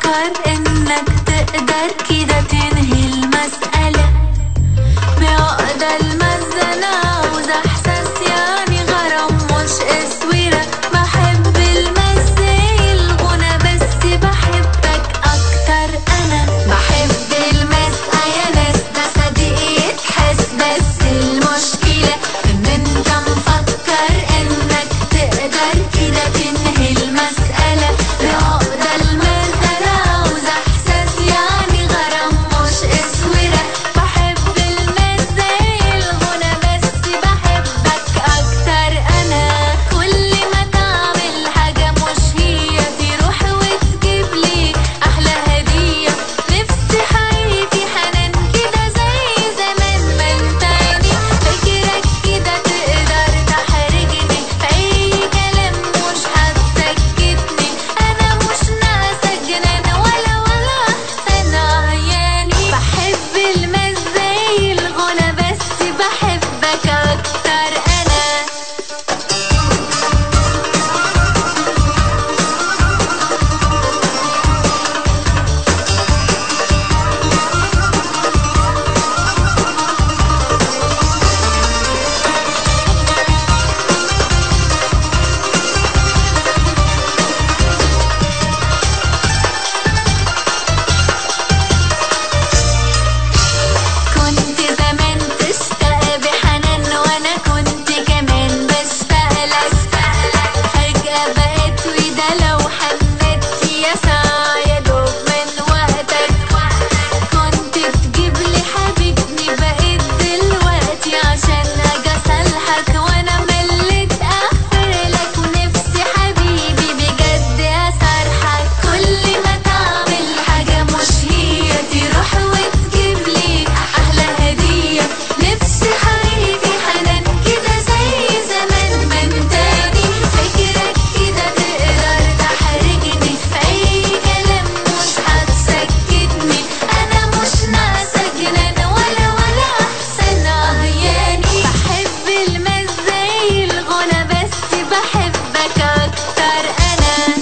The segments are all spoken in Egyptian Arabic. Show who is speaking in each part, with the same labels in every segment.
Speaker 1: فكر انك تقدر كده تنهي المسألة بعقدة المزنة وده احساس يعني غرام مش اسورة بحب المزي الغنى بس بحبك اكتر انا بحب المسقى يا ناس ده صديقي تحس بس المشكلة ان انت مفكر انك تقدر كده تنهي المسألة بعقدة المزنة وده احساس يعني غرام مش اسورة بحب المزي الغنى بس بحبك اكتر انا كل ما تعمل حاجة مش هي تروح وتجيب لي احلى هدية نفسي حياتي حنان كده زي زمان ما انتاني فاكرك كده تقدر تحرجني في اي كلام مش هتسكتني انا مش ناقصة جنان ولا ولا احسن عياني بحب المزي الغنى بس بحبك اكتر انا كنت زمان تشتاق بحنان وانا كنت كمان بشتاق لك فجأة بقيت وده لو حنت يا ساعة يا دوب من وقتك كنت تجيب لي حبيبني بقيت دلوقتي عشان اجي اصالحك وانا مليت اغفر لك ونفسي حبيبي بجد اصارحك كل ما تعمل حاجة مش هي تروح وتجيب لي احلى هدية نفسي حبيبي حنان كده زي زمان ما انتاني فاكرك كده تقدر تحرجني في اي كلام مش هتسكتني انا مش ناقصة جنان ولا ولا احسن عياني بحب المزي الغنى بس بحبك اكتر انا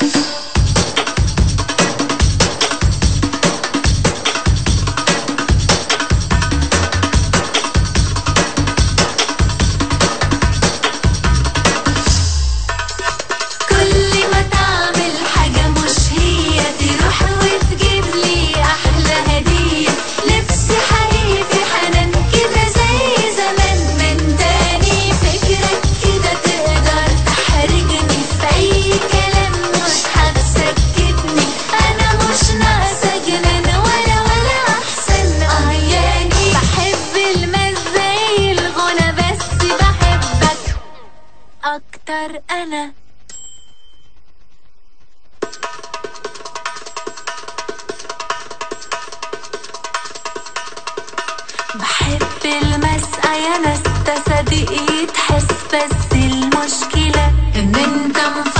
Speaker 1: كل ما تعمل حاجة مش هي تروح وتجيب لي أحلى هدية نفسي حقيقي حنان كده زي زمان من تاني فكرك كده تقدر تحرجني في أي كلام مش هتسكتني أنا مش ناقصة جنان ولا ولا أحسن عياني بحب المزي الغنى بس بحبك أكتر أنا بحب المسقى يا ناس ده صديقي تحس بس المشكلة ان انت مفكر